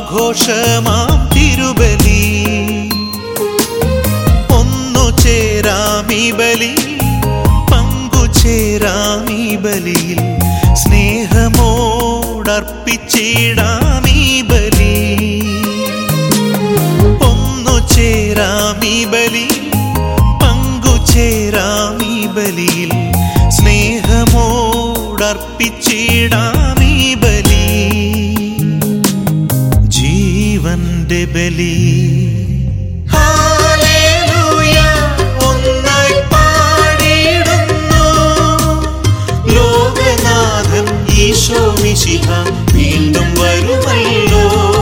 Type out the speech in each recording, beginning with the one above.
ആഘോഷമാം തിരുബലി ഒന്നു ചേരാമീ ബലി പങ്കുചേരാമീ ബലിയിൽ സ്നേഹമോടർപ്പിച്ചിടാമീ ബലി ഒന്നു ചേരാമീ ബലി പങ്കുചേരാമീ ബലിയിൽ സ്നേഹമോടർപ്പിച്ചിടാമീ ബലി ജീവന്റെ ബലി ഹാലേലൂയ, ഒന്നായി പാടിയിടുന്നു. ലോകനാഥൻ ഈശോ മിശിഹ വീണ്ടും വരുമല്ലോ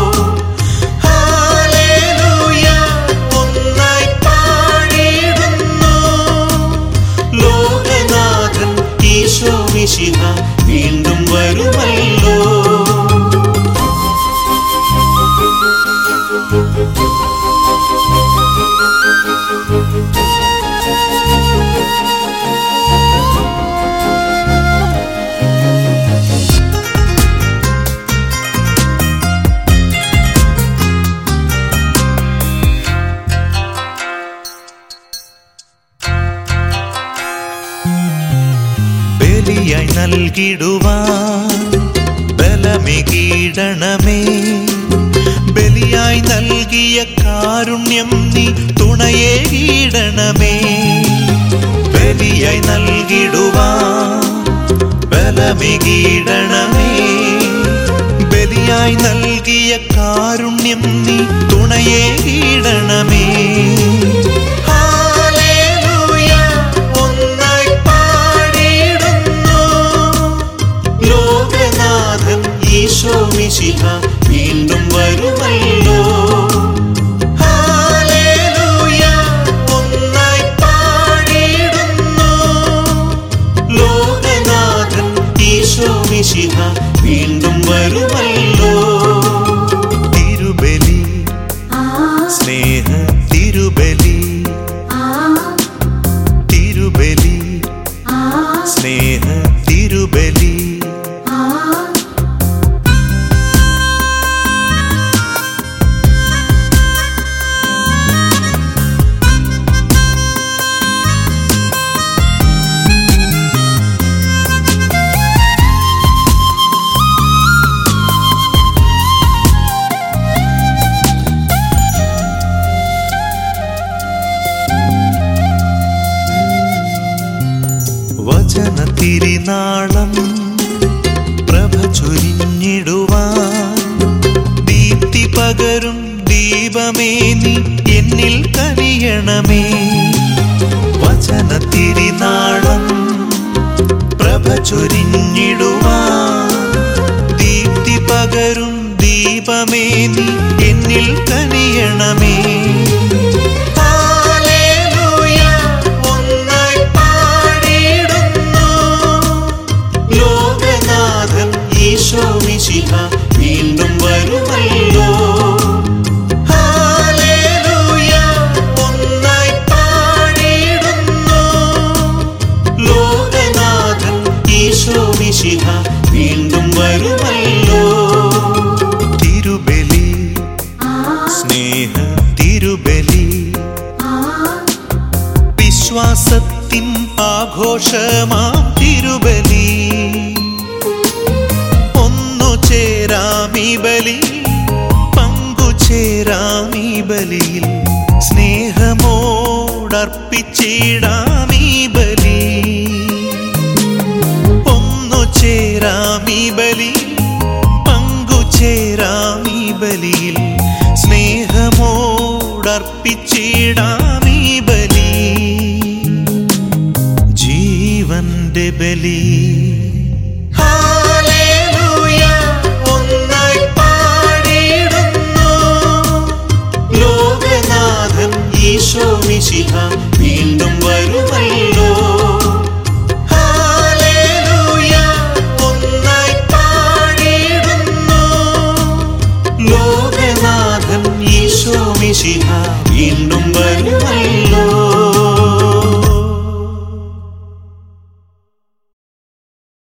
ഹാലേലൂയ, ഒന്നായി പാടിയിടുന്നു. ലോകനാഥൻ ഈശോ മിശിഹ വീണ്ടും വരുമല്ലോ ബലിയായി നൽകിടുവാൻ ബലമെകീടണമേ ബലിയായി നൽകിയ കാരുണ്യം നീ തുണയേകീടണമേ ബലിയായി നൽകിടുവാൻ ബലമെകീടണമേ ബലിയായി നൽകിയ കാരുണ്യം നീ തുണയേകീടണമേ ഹാലേലൂയ, ഒന്നായി പാടിയിടുന്നു. ലോകനാഥൻ ഈശോ മിശിഹ വീണ്ടും വരുമല്ലോ ഹാലേലൂയ, ഒന്നായി പാടിയിടുന്നു. ലോകനാഥൻ ഈശോ മിശിഹ വീണ്ടും വരുമല്ലോ തിരുബലി സ്നേഹ തിരുബലി തിരുബലി സ്നേഹ തിരുബലി വചന തിരിനാളം പ്രഭ ചൊരിഞ്ഞിടുവാൻ ദീപ്തി പകരും ദീപമേ നീ എന്നിൽ കനിയണമേ വചന തിരിനാളം പ്രഭ ചൊരിഞ്ഞിടുവാൻ ദീപ്തി പകരും ദീപമേ നീ എന്നിൽ കനിയണമേ ഹാലേലൂയ, ഒന്നായി പാടിയിടുന്നു. ലോകനാഥൻ ഈശോ മിശിഹ വീണ്ടും വരുമല്ലോ ഹാലേലൂയ, ഒന്നായി പാടിയിടുന്നു. ലോകനാഥൻ ഈശോ മിശിഹ വീണ്ടും വരുമല്ലോ തിരുബലി സ്നേഹ തിരുബലി വിശ്വാസത്തിൻ ആഘോഷമാം തിരുബലി ഒന്നു ചേരാമീ ബലി പങ്കുചേരാമീ ബലിയിൽ സ്നേഹമോടർപ്പിച്ചിടാമീ ബലി ഒന്നു ചേരാമീ ബലി പങ്കുചേരാമീ ബലിയിൽ സ്നേഹമോടർപ്പിച്ചിടാമീ ബലി ജീവന്റെ ബലി ഹാലേലൂയ, ഒന്നായി പാടിയിടുന്നു. ലോകനാഥൻ ഈശോ മിശിഹ വീണ്ടും വരുമല്ലോ ഹാലേലൂയ, ഒന്നായി പാടിയിടുന്നു. ലോകനാഥൻ ഈശോ മിശിഹ വീണ്ടും